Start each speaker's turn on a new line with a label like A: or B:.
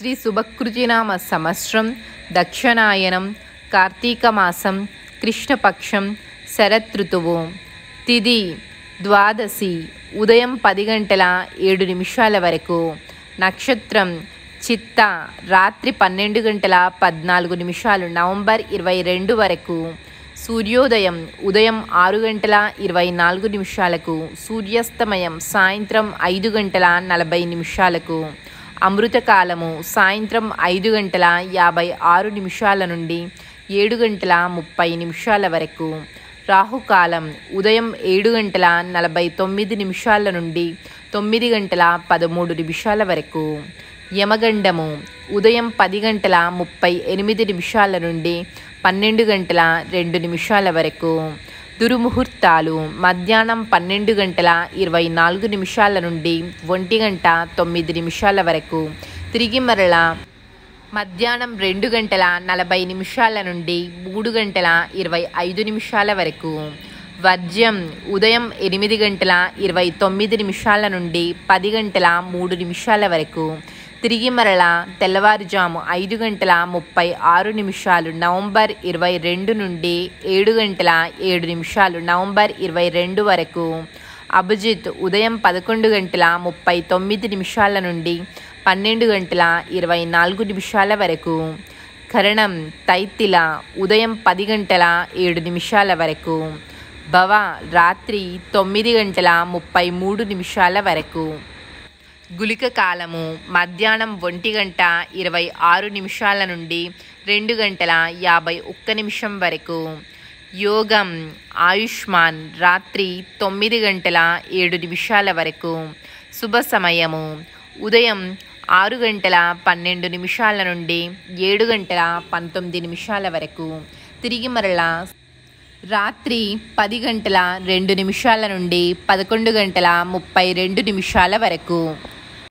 A: శ్రీ శుభకృతినామ సంవత్సరం దక్షిణాయనం కార్తీక మాసం కృష్ణపక్షం శరతృతువు తిది ద్వాదశి ఉదయం పది గంటల ఏడు నిమిషాల వరకు నక్షత్రం చిత్త రాత్రి పన్నెండు గంటల పద్నాలుగు నిమిషాలు నవంబర్ ఇరవై రెండు వరకు సూర్యోదయం ఉదయం ఆరు గంటల ఇరవై నాలుగు నిమిషాలకు సూర్యాస్తమయం సాయంత్రం ఐదు గంటల నలభై నిమిషాలకు అమృతకాలము సాయంత్రం ఐదు గంటల యాభై ఆరు నిమిషాల నుండి ఏడు గంటల ముప్పై నిమిషాల వరకు రాహుకాలం ఉదయం ఏడు గంటల నలభై తొమ్మిది నిమిషాల నుండి తొమ్మిది గంటల పదమూడు నిమిషాల వరకు యమగండము ఉదయం పది గంటల ముప్పై ఎనిమిది నిమిషాల నుండి పన్నెండు గంటల రెండు నిమిషాల వరకు దుర్ముహూర్తాలు మధ్యాహ్నం పన్నెండు గంటల ఇరవై నాలుగు నిమిషాల నుండి ఒంటి గంట తొమ్మిది నిమిషాల వరకు తిరిగి మరల మధ్యాహ్నం రెండు గంటల నలభై నిమిషాల నుండి మూడు గంటల ఇరవై ఐదు నిమిషాల వరకు వర్జ్యం ఉదయం ఎనిమిది గంటల ఇరవై తొమ్మిది నిమిషాల నుండి పది గంటల మూడు నిమిషాల వరకు తిరిగి మరల తెల్లవారుజాము ఐదు గంటల ముప్పై ఆరు నిమిషాలు నవంబర్ ఇరవై రెండు నుండి ఏడు గంటల ఏడు నిమిషాలు నవంబర్ ఇరవై రెండు వరకు అభిజిత్ ఉదయం పదకొండు గంటల ముప్పై తొమ్మిది నిమిషాల నుండి పన్నెండు గంటల ఇరవై నాలుగు నిమిషాల వరకు కరణం తైతిల ఉదయం పది గంటల ఏడు నిమిషాల వరకు భవ రాత్రి తొమ్మిది గంటల ముప్పై మూడు నిమిషాల వరకు గులిక కాలము మధ్యాహ్నం ఒంటి గంట ఇరవై ఆరు నిమిషాల నుండి రెండు గంటల యాభై ఒక్క నిమిషం వరకు యోగం ఆయుష్మాన్ రాత్రి తొమ్మిది గంటల ఏడు నిమిషాల వరకు శుభ సమయము ఉదయం ఆరు గంటల పన్నెండు నిమిషాల నుండి ఏడు గంటల పంతొమ్మిది నిమిషాల వరకు తిరిగి మరలా రాత్రి పది గంటల రెండు నిమిషాల నుండి పదకొండు గంటల ముప్పై రెండు నిమిషాల వరకు